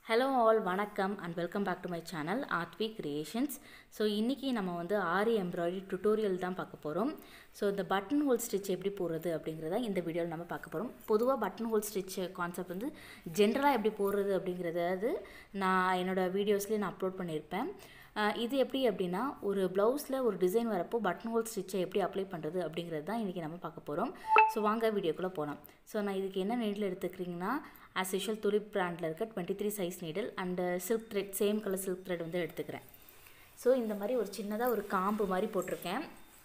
Hello all வணக்கம் and welcome back to my channel Artvi creations so இன்றைக்கி நம்ம வந்து ஆரி எம்ப்ராய்டரி டுட்டோரியல் தான் பார்க்க போகிறோம் ஸோ இந்த பட்டன் ஹோல் ஸ்டிச் எப்படி போடுறது அப்படிங்கிறத இந்த வீடியோவில் நம்ம பார்க்க போகிறோம் பொதுவாக பட்டன் ஹோல் ஸ்டிச் கான்செப்ட் வந்து ஜென்ரலாக எப்படி போடுறது அப்படிங்கிறத அது நான் என்னோடய வீடியோஸ்லேயே நான் அப்லோட் பண்ணியிருப்பேன் அஹ் இது எப்படி அப்படின்னா ஒரு ப்ளவுஸில் ஒரு டிசைன் வரப்போ பட்டன் ஹோல் ஸ்டிச்சை எப்படி அப்ளை பண்ணுறது அப்படிங்கிறது தான் இன்றைக்கி நம்ம பார்க்க போகிறோம் ஸோ வாங்க வீடியோக்குள்ளே போகலாம் ஸோ நான் இதுக்கு என்ன நீடில் எடுத்துக்கிறீங்கன்னா ஆஸ் யூஷுவல் துலிப் பிராண்டில் இருக்க twenty three size needle and silk thread same colour silk thread வந்து எடுத்துக்கிறேன் ஸோ இந்த மாதிரி ஒரு சின்னதாக ஒரு காம்பு மாதிரி போட்டிருக்கேன்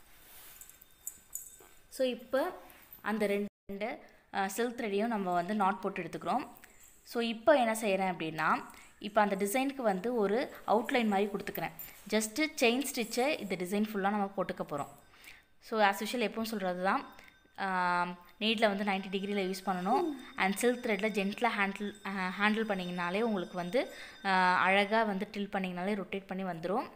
ஸோ இப்போ அந்த ரெண்டு ரெண்டு சில்க் த்ரெடையும் நம்ம வந்து நாட் போட்டு எடுத்துக்கிறோம் ஸோ இப்போ என்ன செய்கிறேன் அப்படின்னா இப்போ அந்த டிசைனுக்கு வந்து ஒரு அவுட்லைன் மாதிரி கொடுத்துக்கிறேன் ஜஸ்ட்டு செயின் ஸ்டிச்சை இந்த டிசைன் ஃபுல்லாக நம்ம போட்டுக்க போகிறோம் ஸோ ஆஸ் யூஷுவல் எப்பவும் சொல்கிறது தான் நீட்டில் வந்து 90 டிகிரியில் யூஸ் பண்ணணும் அண்ட் சில்க் த்ரெட்டில் ஜென்டில் ஹேண்டில் ஹேண்டில் பண்ணிங்கனாலே உங்களுக்கு வந்து அழகாக வந்து டில் பண்ணிங்கனாலே ரொட்டேட் பண்ணி வந்துடும்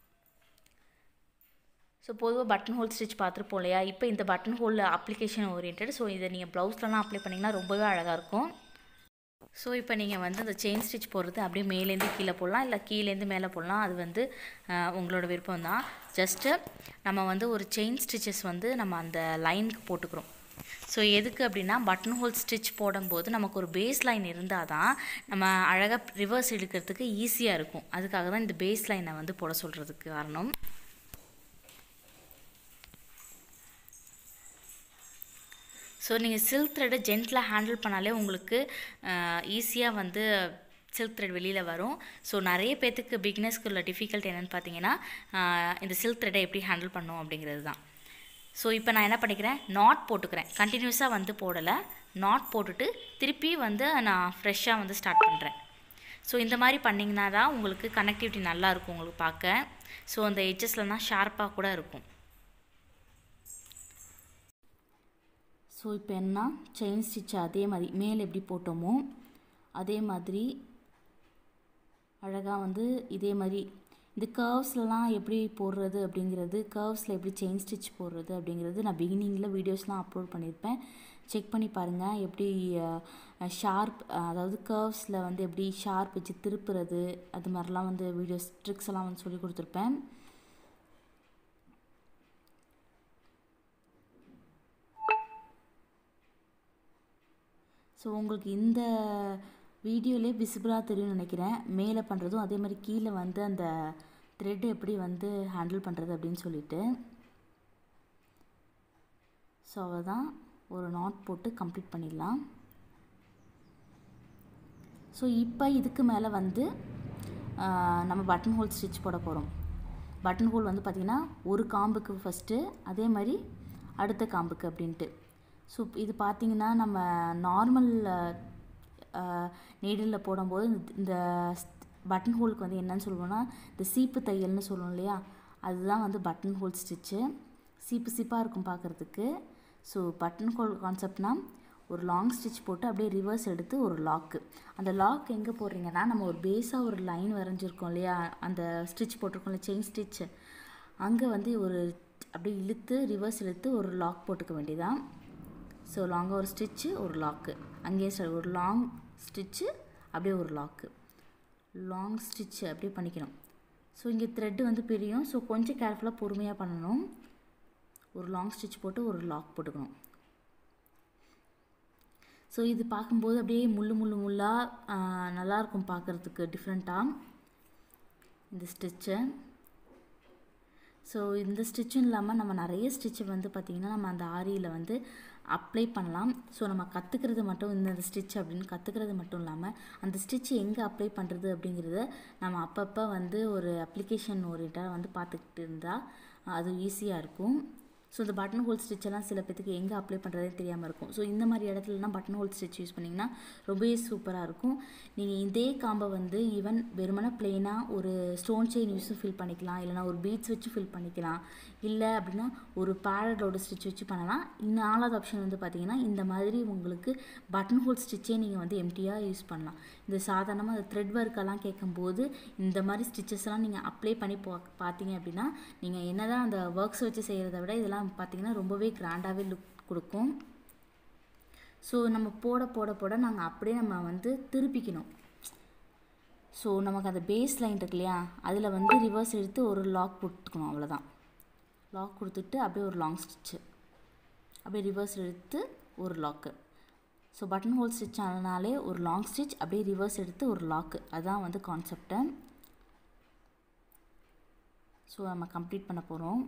ஸோ பொதுவாக பட்டன் ஹோல் ஸ்டிச் பார்த்துருப்போம் இல்லையா இப்போ இந்த button hole application orient so இதை நீங்கள் ப்ளவுஸ்லலாம் அப்ளை பண்ணிங்கன்னா ரொம்பவே அழகாக இருக்கும் ஸோ இப்போ நீங்கள் வந்து அந்த செயின் ஸ்டிச் போடுறது அப்படியே மேலேருந்து கீழே போடலாம் இல்லை கீழேருந்து மேலே போடலாம் அது வந்து அஹ், உங்களோட விருப்பம் தான் ஜஸ்ட்டு நம்ம வந்து ஒரு செயின் ஸ்டிச்சஸ் வந்து நம்ம அந்த லைனுக்கு போட்டுக்கிறோம் ஸோ எதுக்கு அப்படின்னா பட்டன் ஹோல் ஸ்டிச் போடும்போது நமக்கு ஒரு பேஸ் லைன் இருந்தால் தான் நம்ம அழகாக ரிவர்ஸ் எடுக்கிறதுக்கு ஈஸியாக இருக்கும் அதுக்காக தான் இந்த பேஸ் லைனை வந்து போட சொல்கிறதுக்கு காரணம் ஸோ நீங்கள் சில்க் த்ரெட்டை ஜென்டில் ஹேண்டில் பண்ணாலே உங்களுக்கு ஈஸியாக வந்து சில்க் த்ரெட் வெளியில் வரும் ஸோ நிறைய பேர்த்துக்கு பிக்னஸ்க்கு உள்ள டிஃபிகல்ட் என்னென்னு பார்த்தீங்கன்னா ஆஹ் இந்த சில்க் த்ரெட்டை எப்படி ஹேண்டில் பண்ணும் அப்படிங்கிறது தான் ஸோ இப்போ நான் என்ன பண்ணிக்கிறேன் நாட் போட்டுக்கிறேன் கண்டினியூஸாக வந்து போடலை நாட் போட்டுட்டு திருப்பி வந்து நான் ஃப்ரெஷ்ஷாக வந்து ஸ்டார்ட் பண்ணுறேன் ஸோ இந்த மாதிரி பண்ணிங்கன்னா தான் உங்களுக்கு கனெக்டிவிட்டி நல்லா இருக்கும் உங்களுக்கு பார்க்க ஸோ அந்த எட்ஜஸ்லலாம் ஷார்ப்பாக கூட இருக்கும் ஸோ இப்போ என்ன செயின் ஸ்டிச் அதே மாதிரி மேலே எப்படி போட்டோமோ அதே மாதிரி அழகாக வந்து இதே மாதிரி இந்த கர்வ்ஸ்லலாம் எப்படி போடுறது அப்படிங்கிறது கர்வ்ஸில் எப்படி செயின் ஸ்டிச் போடுறது அப்படிங்கிறது நான் பிகினிங்கில் வீடியோஸ்லாம் அப்லோட் பண்ணியிருப்பேன் செக் பண்ணி பாருங்கள் எப்படி ஷார்ப் அதாவது கர்வ்ஸில் வந்து எப்படி ஷார்ப் வச்சு திருப்புறது அது மாதிரிலாம் வந்து வீடியோஸ் ட்ரிக்ஸ் எல்லாம் வந்து சொல்லி கொடுத்துருப்பேன் ஸோ உங்களுக்கு இந்த வீடியோலே விசிபிளாக தெரியும்னு நினைக்கிறேன் மேலே பண்ணுறதும் அதே மாதிரி கீழே வந்து அந்த த்ரெட் எப்படி வந்து ஹேண்டில் பண்ணுறது அப்படின்னு சொல்லிட்டு ஸோ அவ்வளோதான் ஒரு நாட் போட்டு கம்ப்ளீட் பண்ணிடலாம் ஸோ இப்போ இதுக்கு மேலே வந்து ஆஹ், நம்ம பட்டன் ஹோல் ஸ்டிச் போட போகிறோம் பட்டன் ஹோல் வந்து பார்த்திங்கன்னா ஒரு காம்புக்கு ஃபஸ்ட்டு அதே மாதிரி அடுத்த காம்புக்கு அப்படின்ட்டு ஸோ இது பார்த்திங்கன்னா நம்ம நார்மல் நீடிலில் போடும்போது இந்த- இந்த பட்டன் ஹோலுக்கு வந்து என்னன்னு சொல்லுவோம்னா இந்த சீப்பு தையல்னு சொல்லுவோம் இல்லையா அதுதான் வந்து பட்டன் ஹோல் ஸ்டிச்சு சீப்பு சீப்பாக இருக்கும் பார்க்குறதுக்கு ஸோ பட்டன் ஹோல் கான்செப்ட்னா ஒரு லாங் ஸ்டிச் போட்டு அப்படியே ரிவர்ஸ் எடுத்து ஒரு லாக்கு அந்த லாக் எங்கே போடுறீங்கன்னா நம்ம ஒரு பேஸாக ஒரு லைன் வரைஞ்சிருக்கோம் இல்லையா அந்த ஸ்டிச் போட்டிருக்கோம்ல செயின் ஸ்டிச் அங்கே வந்து ஒரு அப்படியே இழுத்து ரிவர்ஸ் இழுத்து ஒரு லாக் போட்டுக்க வேண்டியதான் ஸோ லாங்காக ஒரு ஸ்டிச்சு ஒரு லாக்கு அங்கேயே start. ஒரு லாங் ஸ்டிச்சு அப்படியே ஒரு லாக்கு லாங் ஸ்டிச்சு அப்படியே பண்ணிக்கணும் ஸோ இங்கே த்ரெட்டு வந்து பிரியும் ஸோ கொஞ்சம் கேர்ஃபுல்லாக பொறுமையாக பண்ணணும் ஒரு லாங் ஸ்டிச் போட்டு ஒரு லாக் போட்டுக்கணும் ஸோ இது பார்க்கும்போது அப்படியே முள்ளு முள்ளு முள்ளாக நல்லாயிருக்கும் பார்க்குறதுக்கு டிஃப்ரெண்ட்டாக இந்த ஸ்டிச்சை ஸோ இந்த ஸ்டிச்சும் இல்லாமல் நம்ம நிறைய ஸ்டிச்சு வந்து பார்த்திங்கன்னா நம்ம அந்த ஆரியில் வந்து அப்ளை பண்ணலாம் ஸோ நம்ம கற்றுக்கிறது மட்டும் இந்த ஸ்டிச் அப்படின்னு கற்றுக்கிறது மட்டும் இல்லாமல் அந்த ஸ்டிச் எங்கே அப்ளை பண்ணுறது அப்படிங்கிறத நம்ம அப்பப்போ வந்து ஒரு அப்ளிகேஷன் ஓரியண்டாக வந்து பார்த்துக்கிட்டு இருந்தால் அது ஈஸியாக இருக்கும் ஸோ இந்த பட்டன் ஹோல் ஸ்டிச்செல்லாம் சில பேத்துக்கு எங்கே அப்ளை பண்ணுறதே தெரியாமல் இருக்கும் ஸோ இந்த மாதிரி இடத்துலலாம் பட்டன் ஹோல் ஸ்டிச் யூஸ் பண்ணிங்கன்னா ரொம்பவே சூப்பராக இருக்கும் நீங்கள் இதே காம்பை வந்து ஈவன் வெறுமனே பிளெயினாக ஒரு ஸ்டோன் செயின் யூஸும் ஃபில் பண்ணிக்கலாம் இல்லைனா ஒரு பீட்ஸ் வச்சு ஃபில் பண்ணிக்கலாம் இல்லை அப்படின்னா ஒரு பேரடோட ஸ்டிச் வச்சு பண்ணலாம் இன்னும் நாலாவது ஆப்ஷன் வந்து பார்த்தீங்கன்னா இந்த மாதிரி உங்களுக்கு பட்டன் ஹோல் ஸ்டிச்சே நீங்கள் வந்து எம்டியாக யூஸ் பண்ணலாம் இந்த சாதாரணமாக அந்த த்ரெட் ஒர்க்கெல்லாம் கேட்கும்போது இந்த மாதிரி ஸ்டிச்சஸ்லாம் நீங்கள் அப்ளை பண்ணி பா பார்த்தீங்க அப்படின்னா நீங்கள் என்னதான் அந்த ஒர்க்ஸ் வச்சு செய்கிறத விட இதெல்லாம் பார்த்தீங்கன்னா ரொம்பவே கிராண்டாகவே லுக் கொடுக்கும் ஸோ நம்ம போட போட போட நாங்கள் அப்படியே நம்ம வந்து திருப்பிக்கணும் ஸோ நமக்கு அந்த பேஸ் லைன் இருக்கு இல்லையா அதில் வந்து ரிவர்ஸ் எடுத்து ஒரு லாக் கொடுத்துக்கணும் அவ்வளோதான் லாக் கொடுத்துட்டு அப்படியே ஒரு லாங் ஸ்டிச்சு அப்படியே ரிவர்ஸ் எடுத்து ஒரு lock so button hole stitch ஆனனாலே ஒரு லாங் ஸ்டிச் அப்படியே ரிவர்ஸ் எடுத்து ஒரு லாக்கு அதுதான் வந்து கான்செப்டை ஸோ நம்ம கம்ப்ளீட் பண்ண போகிறோம்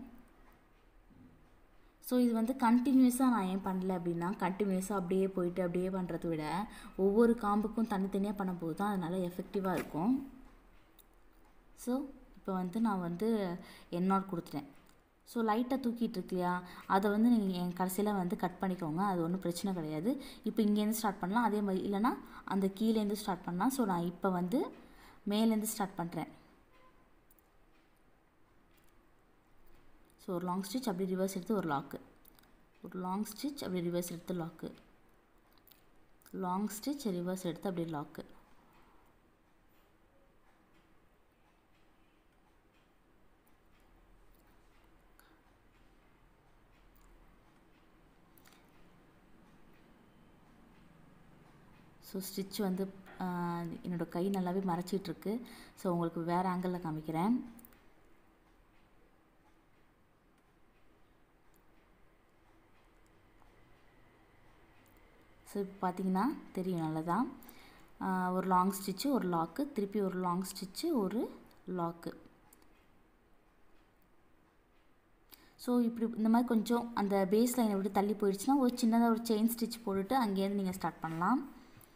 ஸோ இது வந்து கண்டினியூஸாக நான் ஏன் பண்ணல அப்படின்னா கண்டினியூஸாக அப்படியே போயிட்டு அப்படியே பண்ணுறத விட ஒவ்வொரு காம்புக்கும் தனித்தனியாக பண்ணும்போது தான் அது நல்லா எஃபெக்டிவாக இருக்கும் ஸோ இப்போ வந்து நான் வந்து என்ஆர் கொடுத்துட்டேன் ஸோ லைட்டாக தூக்கிட்டு இருக்கு இல்லையா அதை வந்து நீங்கள் என் கடைசியில் வந்து கட் பண்ணிக்கோங்க அது ஒன்றும் பிரச்சனை கிடையாது இப்போ இங்கேருந்து ஸ்டார்ட் பண்ணலாம் அதே மாதிரி இல்லைனா அந்த கீழேருந்து ஸ்டார்ட் பண்ணலாம் ஸோ நான் இப்போ வந்து மேலேருந்து ஸ்டார்ட் பண்ணுறேன் ஸோ ஒரு லாங் ஸ்டிச் அப்படி ரிவர்ஸ் எடுத்து ஒரு லாக்கு ஒரு லாங் ஸ்டிச் அப்படி ரிவர்ஸ் எடுத்து லாக்கு லாங் ஸ்டிச் ரிவர்ஸ் எடுத்து அப்படி லாக்கு ஸோ ஸ்டிச் வந்து என்னோடய கை நல்லாவே மறைச்சிட்ருக்கு ஸோ உங்களுக்கு வேறு ஆங்கிளில் காமிக்கிறேன் ஸோ இப்போ பார்த்தீங்கன்னா தெரியும் நல்லதான் ஒரு லாங் ஸ்டிச்சு ஒரு லாக்கு திருப்பி ஒரு லாங் ஸ்டிச்சு ஒரு லாக்கு ஸோ இப்படி இந்த மாதிரி கொஞ்சம் அந்த பேஸ் லைனை விட்டு தள்ளி போயிடுச்சுன்னா ஒரு சின்னதாக ஒரு செயின் ஸ்டிச் போட்டுட்டு அங்கேருந்து நீங்கள் ஸ்டார்ட் பண்ணலாம்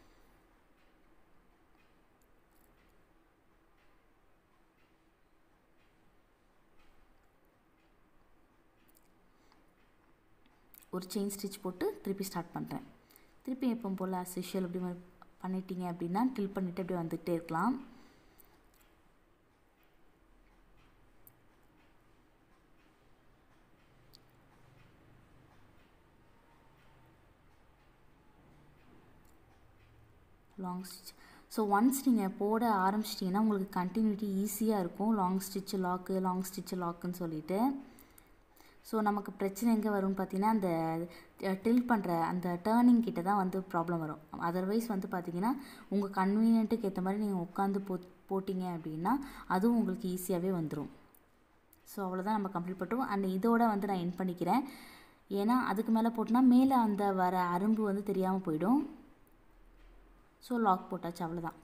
ஒரு செயின் ஸ்டிச் போட்டு திருப்பி ஸ்டார்ட் பண்ணுறேன் திருப்பி எப்போ போல் ஆஸ் யூஷுவல் அப்படி பண்ணிட்டீங்க அப்படின்னா டில் பண்ணிவிட்டு அப்படியே வந்துகிட்டே இருக்கலாம் லாங் ஸ்டிச் ஸோ ஒன்ஸ் நீங்கள் போட ஆரம்பிச்சிட்டிங்கன்னா உங்களுக்கு கண்டினியூட்டி ஈஸியாக இருக்கும் long stitch lock long stitch லாக்குன்னு சொல்லிட்டு ஸோ நமக்கு பிரச்சனை எங்கே வரும்னு பார்த்தீங்கன்னா அந்த டில் பண்ணுற அந்த டேர்னிங் கிட்ட தான் வந்து ப்ராப்ளம் வரும் அதர்வைஸ் வந்து பார்த்தீங்கன்னா உங்கள் கன்வீனியன்ட்டுக்கு ஏற்ற மாதிரி நீங்கள் உட்காந்து போ போட்டிங்க அப்படின்னா அதுவும் உங்களுக்கு ஈஸியாகவே வந்துடும் ஸோ அவ்வளோதான் நம்ம கம்ப்ளீட் பண்ணிட்டோம் அண்ட் இதோட வந்து நான் என் பண்ணிக்கிறேன் ஏன்னா அதுக்கு மேலே போட்டோன்னா மேலே அந்த வர அரும்பு வந்து தெரியாமல் போயிடும் ஸோ லாக் போட்டாச்சு அவ்வளோதான்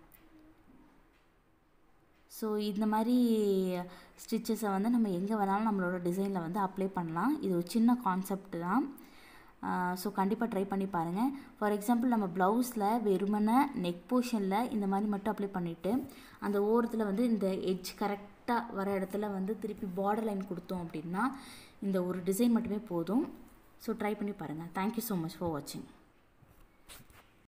ஸோ இந்த மாதிரி ஸ்டிச்சஸை வந்து நம்ம எங்கே வேணாலும் நம்மளோட டிசைனில் வந்து அப்ளை பண்ணலாம் இது ஒரு சின்ன கான்செப்ட் தான் ஸோ கண்டிப்பாக ட்ரை பண்ணி பாருங்கள் ஃபார் எக்ஸாம்பிள் நம்ம ப்ளவுஸில் வெறுமனை நெக் போர்ஷனில் இந்த மாதிரி மட்டும் அப்ளை பண்ணிவிட்டு அந்த ஓரத்தில் வந்து இந்த எட்ஜ் கரெக்டாக வர இடத்துல வந்து திருப்பி பார்டர் லைன் கொடுத்தோம் அப்படின்னா இந்த ஒரு டிசைன் மட்டுமே போதும் ஸோ ட்ரை பண்ணி பாருங்கள் தேங்க்யூ ஸோ மச் ஃபார் வாட்சிங்